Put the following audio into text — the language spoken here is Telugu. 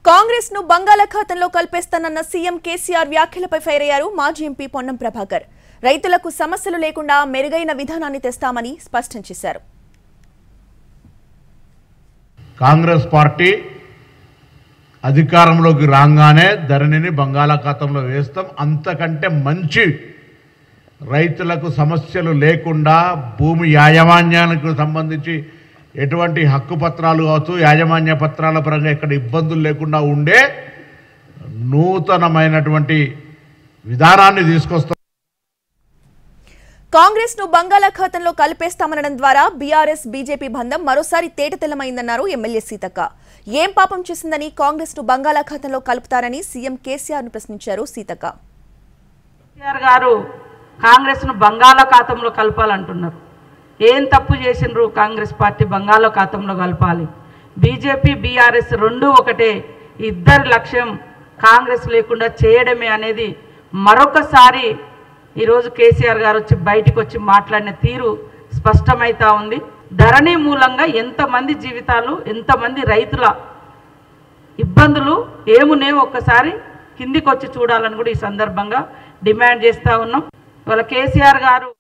కాంగ్రెస్ ను బంగాళాఖాతంలో కలిపేస్తానన్న సీఎం కేసీఆర్ వ్యాఖ్యలపై ఫైర్ అయ్యారు మాజీ ఎంపీ పొన్నం ప్రభాకర్ రైతులకు సమస్యలు లేకుండా మెరుగైన విధానాన్ని తెస్తామని స్పష్టం చేశారు కాంగ్రెస్ పార్టీ అధికారంలోకి రాగానే ధరణిని బంగాళాఖాతంలో వేస్తాం అంతకంటే మంచి రైతులకు సమస్యలు లేకుండా భూమి యాజమాన్యానికి సంబంధించి ఎటువంటి హక్కు పత్రాలు కావచ్చు యాజమాన్య పత్రాల పరంగా ఎక్కడ ఇబ్బందులు లేకుండా ఉండే నూతనమైనటువంటి విధానాన్ని తీసుకొస్తాం కాంగ్రెస్ ను బంగాళాఖాతంలో కలిపేస్తామనడం ద్వారా బీఆర్ఎస్ బీజేపీ బంధం మరోసారి తేటతెల్లమైందన్నారు ఎమ్మెల్యే సీతక్క ఏం పాపం చేసిందని కాంగ్రెస్ ను బంగాళాఖాతంలో కలుపుతారని సీఎం కేసీఆర్ ను ప్రశ్నించారు సీతక్క కేసీఆర్ గారు కాంగ్రెస్ను బంగాళాఖాతంలో కలపాలంటున్నారు ఏం తప్పు చేసిండ్రు కాంగ్రెస్ పార్టీ బంగాళాఖాతంలో కలపాలి బీజేపీ బీఆర్ఎస్ రెండు ఒకటే ఇద్దరి లక్ష్యం కాంగ్రెస్ లేకుండా చేయడమే అనేది మరొకసారి ఈరోజు కేసీఆర్ గారు వచ్చి బయటికి వచ్చి మాట్లాడిన తీరు స్పష్టమైతా ఉంది ధరణి మూలంగా ఎంతమంది జీవితాలు ఎంతమంది రైతుల ఇబ్బందులు ఏమునే ఒక్కసారి కిందికి వచ్చి చూడాలని కూడా ఈ సందర్భంగా డిమాండ్ చేస్తూ ఉన్నాం ఇవాళ కేసీఆర్ గారు